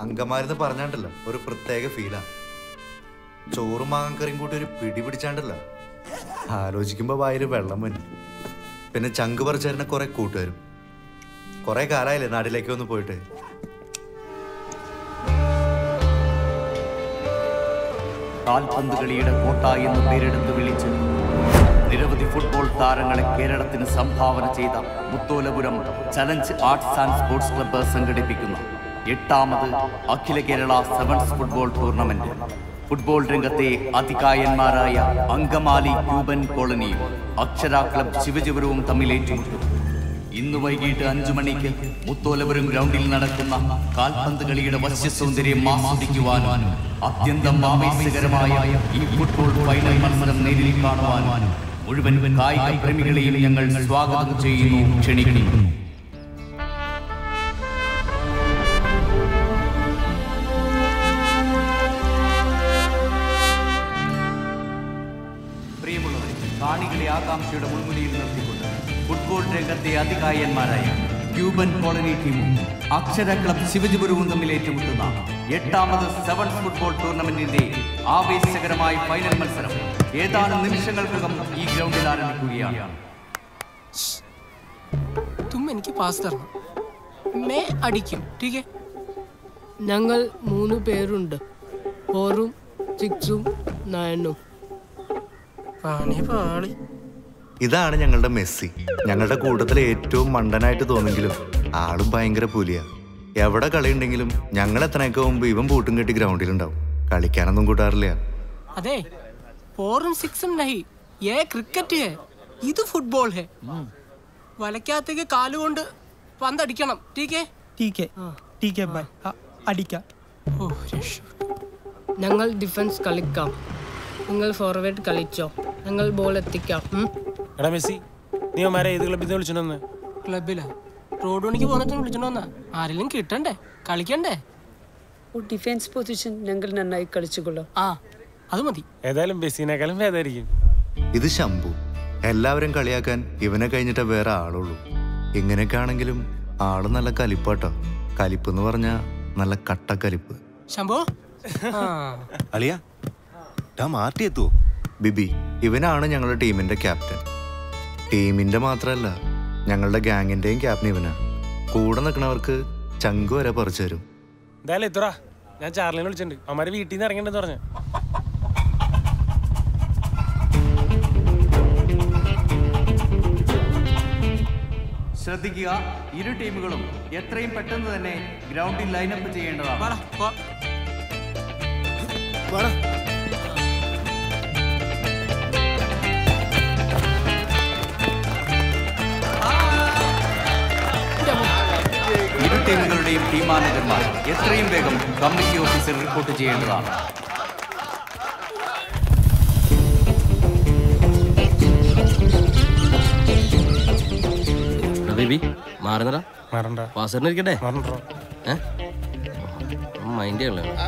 അങ്കമാരെന്ന് പറഞ്ഞാണ്ടല്ലോ ഒരു പ്രത്യേക ഫീലാ ചോറും മാങ്ങക്കറിയും കൂട്ടി ഒരു പിടി പിടിച്ചാണ്ടല്ലോ ആലോചിക്കുമ്പോ വായിൽ വെള്ളം വരും പിന്നെ ചങ്ക് പറിച്ചേരുന്ന കുറെ കൂട്ടുകാരും കുറെ കാലായില്ലേ നാട്ടിലേക്ക് ഒന്ന് പോയിട്ട് കാൽപന്ത് കളിയുടെ കോട്ട എന്ന് പേരെടുത്ത് വിളിച്ച് നിരവധി ഫുട്ബോൾ താരങ്ങളെ കേരളത്തിന് സംഭാവന ചെയ്ത Mutholapuram challenge arts and sports club സംഘടിപ്പിക്കുന്ന എട്ടാമത് അഖില Kerala sevens football tournament football രംഗത്തെ അതികായന്മാരായ അങ്കമാലി ക്യൂബൻ കോളനിയും അക്ഷര ക്ലബ് ശിവജപുരവും തമ്മിൽ ഏറ്റുമുട്ടും ഇന്ന് വൈകിട്ട് അഞ്ചു മണിക്ക് മുത്തോലപുരം ഗ്രൗണ്ടിൽ നടക്കുന്ന കാൽപന്ത് കളിയുടെ വശ്യസൗന്ദര്യം ആസ്വദിക്കുവാനും അത്യന്തം ആവേശകരമായ ഈ ഫുട്ബോൾ ഫൈനൽ മത്സരം നേരിൽ കാണുവാനും മുഴുവൻ കായിക പ്രേമികളെയും ഞങ്ങൾ സ്വാഗതം ചെയ്യുന്നു ക്ഷണിക്കുന്നു പ്രിയമുള്ളവരെ കാണികളെ ആകാംക്ഷയുടെ മുൾമുനയിൽ നിർത്തിക്കൊണ്ട് ഫുട്ബോൾ രംഗത്തെ അതികായന്മാരായ ക്യൂബൻ കോളനി ടീമും അക്ഷര ക്ലബ് ശിവജിപുരവും തമ്മിൽ ഏറ്റുമുട്ടുന്ന എട്ടാമത് സെവൻസ് ഫുട്ബോൾ ടൂർണമെന്റിന്റെ ആവേശകരമായ ഫൈനൽ മത്സരം ഏതാനും നിമിഷങ്ങൾക്കകം ഈ ഗ്രൗണ്ടിൽ ആരംഭിക്കുകയാണ് തും എനിക്ക് പാസ് തരണം മേ അടിക്കും ടീക്കെ ഞങ്ങൾ മൂന്ന് പേരുണ്ട് ഫോറും സിക്സും നയനും പാണി പാളി ഇതാണ് ഞങ്ങളുടെ മെസ്സി ഞങ്ങളുടെ കൂട്ടത്തിൽ ഏറ്റവും മണ്ടനായിട്ട് തോന്നെങ്കിലും ആളും ഭയങ്കര പുലിയാ എവിടെ കളിയുണ്ടെങ്കിലും ഞങ്ങൾ എത്രയൊക്കെ മുമ്പ് ഇവൻ പൂട്ടും കെട്ടി ഗ്രൗണ്ടിലുണ്ടാവും കളിക്കാനൊന്നും കൂട്ടാറില്ല അതെ ഫോറും സിക്സും നഹി ഏ ക്രിക്കറ്റ് ഹേ ഇത് ഫുട്ബോൾ ഹേ വലക്കകത്തേക്ക് കാലുകൊണ്ട് പന്തടിക്കണം ടീക്കെ ടീക്കെ ടീക്കെ ബൈ അടിക്കാം ഓ ഞങ്ങൾ ഡിഫൻസ് കളിക്കാം നിങ്ങൾ ഫോർവേഡ് കളിച്ചോ ഞങ്ങൾ ബോൾ എത്തിക്കാം എടാ മെസ്സി നീ അവന്മാരെ ഏത് ക്ലബ്ബിൽ നിന്ന് വിളിച്ചോണ്ടെന്ന് ക്ലബിലാ റോഡ് പണിക്ക് പോന്നിട്ട് വിളിച്ചോണ്ട് വന്നാ ആരെങ്കിലും കിട്ടണ്ടേ കളിക്കണ്ടേ ഡിഫൻസ് പൊസിഷൻ ഞങ്ങൾ നന്നായി കളിച്ചുകൊള്ളാം ആ അത് മതി ഏതായാലും മെസ്സിനേക്കാളും ഭേദമായിരിക്കും ഇത് ശംഭു എല്ലാവരും കളിയാക്കാൻ ഇവനെ കഴിഞ്ഞിട്ടേ വേറെ ആളുള്ളൂ ഇങ്ങനെയൊക്കെ ആണെങ്കിലും ആള് നല്ല കലിപ്പാട്ടോ കലിപ്പ് എന്ന് പറഞ്ഞാ നല്ല കട്ടക്കലിപ്പ് ശംഭു ആ അളിയ ഡാ മാർട്ടി എത്തുവോ ബിബി ഇവനാണ് ഞങ്ങളുടെ ടീമിന്റെ ക്യാപ്റ്റൻ ടീമിന്റെ മാത്രമല്ല ഞങ്ങളുടെ ഗാങ്ങിന്റെയും ക്യാപ്റ്റൻ ഇവനാ കൂടെ നിൽക്കുന്നവർക്ക് ചങ്ക് വരെ പറിച്ചു തരും എന്തായാലും എത്തുറാ ഞാൻ ചാർലിനെ വിളിച്ചിട്ടുണ്ട് അവന്മാര് വീട്ടിൽ നിന്ന് ഇറങ്ങണ്ടെന്ന് പറഞ്ഞു ശ്രദ്ധിക്കുക ഇരു ടീമുകളും എത്രയും പെട്ടെന്ന് തന്നെ ഗ്രൗണ്ടിൽ ലൈനപ്പ് ചെയ്യേണ്ടതാണ് വാടാ, പോ. ഇരു ടീമുകളുടെയും ടീം മാനേജർമാർ എത്രയും വേഗം കമ്മിറ്റി ഓഫീസിൽ റിപ്പോർട്ട് ചെയ്യേണ്ടതാണ് ബേബി മാറുന്നടാ മറണ്ട വാസറിന് ഇരിക്കട്ടെ മറണ്ടോ ഏ മൈൻഡ്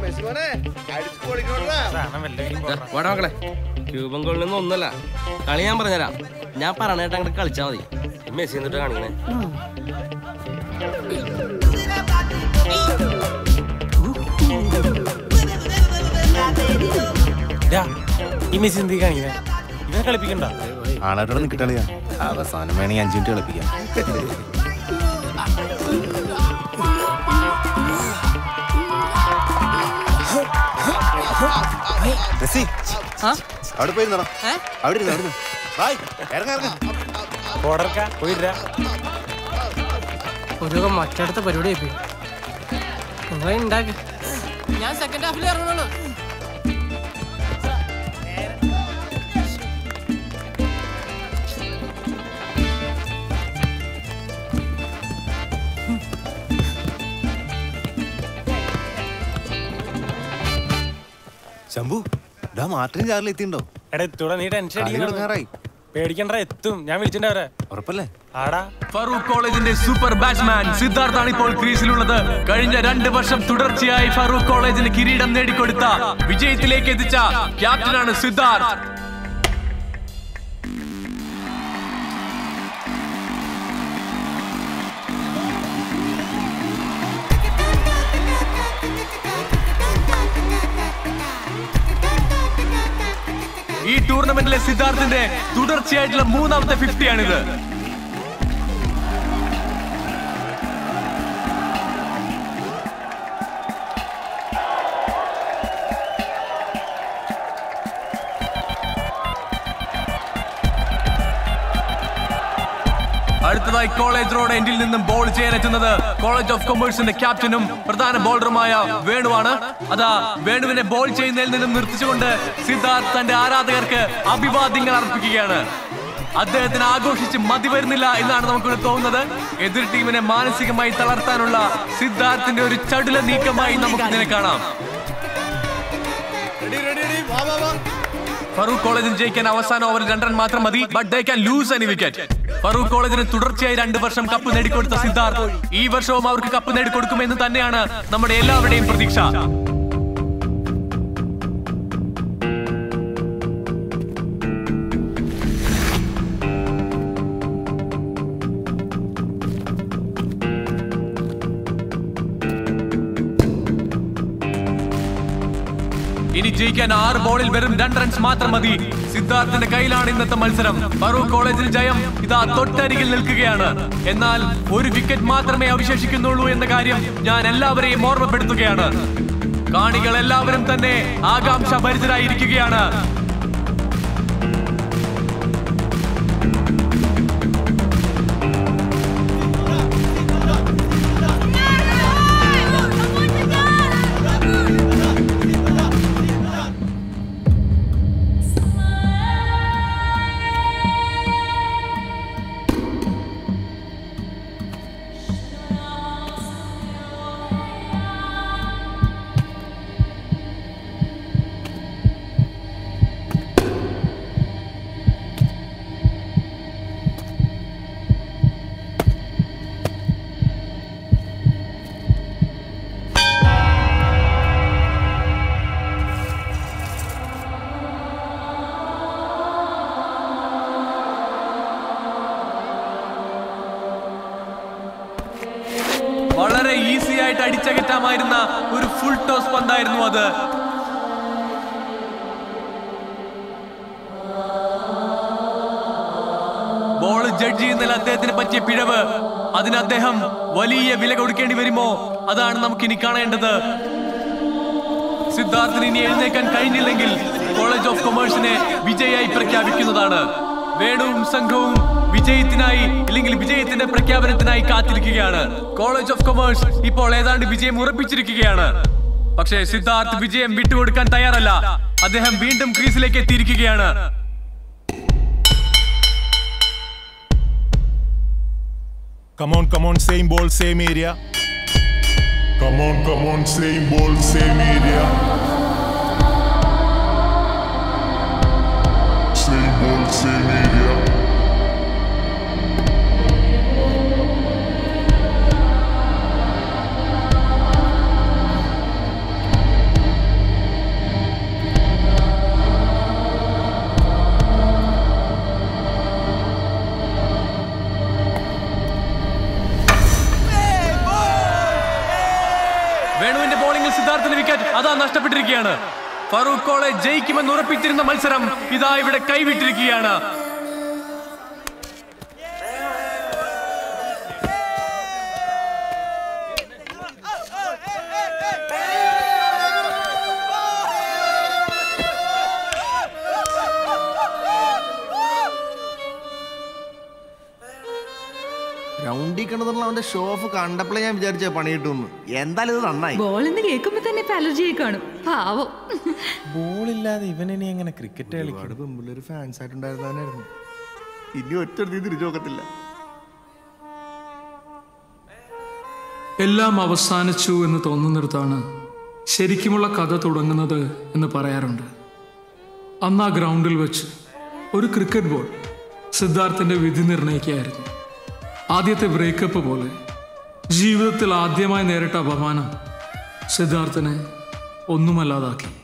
വാടാ മക്കളെ ക്യൂബൻ ഗോളിൽ നിന്ന് ഒന്നല്ല കളി ഞാൻ പറഞ്ഞുതരാം ഞാൻ പറഞ്ഞിട്ട് അങ്ങോട്ട് കളിച്ചാൽ മതി ഈ മെസ്സി എന്നിട്ട് കാണിക്കണേ ഡാ, ഈ മെസ്സി എന്തി കാണിക്കുന്നേ ഇവനെ കളിപ്പിക്കണ്ട ആളായിട്ടോടെ നിൽക്കട്ടളിയാ അവസാനം വേണമെങ്കിൽ അഞ്ചു മിനിറ്റ് കളിപ്പിക്കാം മെസ്സി അവിടെ പോയി ഇരുന്നോ ഏ? അവിടെ ഇരുന്നു അവിടെ ബായ് ഇറങ്ങ ഇറങ്ങ ഓർഡർക്ക പോയിട്ടാ ഒരു മറ്റടുത്ത പരിപാടി പോയി നിങ്ങളെ ഉണ്ടാക്ക് ഞാൻ സെക്കൻഡ് ഹാഫിൽ ഇറങ്ങണുള്ളൂ ശംഭു ഡാ മാർട്ടിൻ ചാറിൽ എത്തിണ്ടോ എടാ എത്തൂടാ നീ ടെൻഷൻ കളി അടിക്കണം തുടങ്ങാറായി പേടിക്കണ്ട എത്തും ഞാൻ വിളിച്ചിട്ടുണ്ടവരെ ഉറപ്പല്ലേ ആടാ ഫറൂഖ് കോളേജിന്റെ സൂപ്പർ ബാറ്റ്സ്മാൻ സിദ്ധാർത്ഥാണ് ഇപ്പോൾ ക്രീസിലുള്ളത് കഴിഞ്ഞ രണ്ട് വർഷം തുടർച്ചയായി ഫറൂഖ് കോളേജിന് കിരീടം നേടിക്കൊടുത്ത വിജയത്തിലേക്ക് എത്തിച്ച ക്യാപ്റ്റനാണ് സിദ്ധാർത്ഥ് ടൂർണമെന്റിലെ സിദ്ധാർത്ഥിന്റെ തുടർച്ചയായിട്ടുള്ള മൂന്നാമത്തെ ഫിഫ്റ്റിയാണിത് അടുത്തതായി കോളേജ് റോഡ് എൻഡിൽ നിന്നും ബോൾ ചെയ്യാൻ എത്തുന്നത് കോളേജ് ഓഫ് കൊമേഴ്സിന്റെ ക്യാപ്റ്റനും പ്രധാന ബോളറുമായ വേണുവാണ് അതാ വേണുവിനെ ബോൾ ചെയ്യുന്നതിൽ നിന്നും നിർത്തിച്ചുകൊണ്ട് സിദ്ധാർത്ഥ് തന്റെ ആരാധകർക്ക് അഭിവാദ്യങ്ങൾ അർപ്പിക്കുകയാണ് അദ്ദേഹത്തിന് ആഘോഷിച്ച് മതി വരുന്നില്ല എന്നാണ് നമുക്കിവിടെ തോന്നുന്നത് എതിർ ടീമിനെ മാനസികമായി തളർത്താനുള്ള സിദ്ധാർത്ഥിന്റെ ഒരു ചടുല നീക്കമായി നമുക്ക് ഇതിനെ കാണാം ഫറൂഖ് കോളേജിന് ജയിക്കാൻ അവസാന ഓവറിൽ രണ്ട് റൺ മാത്രം മതി but they can lose any wicket Farook കോളേജിന് തുടർച്ചയായി രണ്ട് വർഷം കപ്പ് നേടിക്കൊടുത്ത സിദ്ധാർത്ഥ് ഈ വർഷവും അവർക്ക് കപ്പ് നേടിക്കൊടുക്കുമെന്ന് തന്നെയാണ് നമ്മുടെ എല്ലാവരുടെയും പ്രതീക്ഷ ഇനി ജയിക്കാൻ ആറ് ബോളിൽ വെറും രണ്ട് റൺസ് മാത്രം മതി സിദ്ധാർത്ഥിന്റെ കയ്യിലാണ് ഇന്നത്തെ മത്സരം ഫറൂഖ് കോളേജിന് ജയം ഇതാ തൊട്ടരികിൽ നിൽക്കുകയാണ് എന്നാൽ ഒരു വിക്കറ്റ് മാത്രമേ അവശേഷിക്കുന്നുള്ളൂ എന്ന കാര്യം ഞാൻ എല്ലാവരെയും ഓർമ്മപ്പെടുത്തുകയാണ് കാണികൾ എല്ലാവരും തന്നെ ആകാംക്ഷ ഭരിതരായിരിക്കുകയാണ് വളരെ ഈസി ആയിട്ട് അടിച്ചകറ്റാമായിരുന്ന ഒരു ഫുൾ ടോസ് പന്തായിരുന്നു അത് ബോൾ ജഡ്ജ് ചെയ്യുന്നതിൽ അദ്ദേഹത്തിന് പറ്റിയ പിഴവ് അതിന് അദ്ദേഹം വലിയ വില കൊടുക്കേണ്ടി വരുമോ അതാണ് നമുക്ക് ഇനി കാണേണ്ടത് സിദ്ധാർത്ഥിന് ഇനി എഴുന്നേക്കാൻ കഴിഞ്ഞില്ലെങ്കിൽ കോളേജ് ഓഫ് കൊമേഴ്സിനെ വിജയായി പ്രഖ്യാപിക്കുന്നതാണ് വേണുവും സംഘവും വിജയത്തിനായി ഇല്ലെങ്കിൽ വിജയത്തിന്റെ പ്രഖ്യാപനത്തിനായി കാത്തിരിക്കുകയാണ് കോളേജ് ഓഫ് കൊമേഴ്സ് ഇപ്പോൾ ഏതാണ്ട് വിജയം ഉറപ്പിച്ചിരിക്കുകയാണ് പക്ഷേ സിദ്ധാർത്ഥ് വിജയം വിട്ടുകൊടുക്കാൻ തയ്യാറല്ല അദ്ദേഹം വീണ്ടും ക്രീസിലേക്ക് എത്തിയിരിക്കുകയാണ് Come on, come on, same ball, same area. Come on, come on, same ball, same area. Same ball, same area. വേണുവിന്റെ ബോളിംഗിൽ സിദ്ധാർത്ഥിന് വിക്കറ്റ് അതാ നഷ്ടപ്പെട്ടിരിക്കുകയാണ് ഫറൂഖ് കോളേജ് ജയിക്കുമെന്ന് ഉറപ്പിച്ചിരുന്ന മത്സരം ഇതാ ഇവിടെ കൈവിട്ടിരിക്കുകയാണ് ഗ്രൗണ്ടിൽ കിടന്നുള്ള അവന്റെ ഷോ ഓഫ് കണ്ടപ്പോഴേ ഞാൻ വിചാരിച്ച പണി കിട്ടുമെന്ന് എന്തായാലും ഇത് നന്നായി ബോൾ എന്ന് കേൾക്കുമ്പോ തന്നെ ഇപ്പൊ അലർജി ആയി കാണും പാവം ബോളില്ലാതെ ഇവനിനി എങ്ങനെ ക്രിക്കറ്റ് കളിക്കും ഒരുപാട് പെമ്പിള്ളേര് ഫാൻസ് ആയിട്ടുണ്ടായിരുന്നവനായിരുന്നു ഇനി ഒറ്റ തിരിച്ചു നോക്കത്തില്ല എല്ലാം അവസാനിച്ചു എന്ന് തോന്നുന്നിടത്താണ് ശരിക്കുമുള്ള കഥ തുടങ്ങുന്നത് എന്ന് പറയാറുണ്ട് അന്ന് ആ ഗ്രൗണ്ടിൽ വെച്ച് ഒരു ക്രിക്കറ്റ് ബോൾ സിദ്ധാർത്ഥിന്റെ വിധി നിർണയിക്കുകയായിരുന്നു ആദ്യത്തെ ബ്രേക്കപ്പ് പോലെ ജീവിതത്തിൽ ആദ്യമായി നേരിട്ട അപമാനം സിദ്ധാർത്ഥിനെ ഒന്നുമല്ലാതാക്കി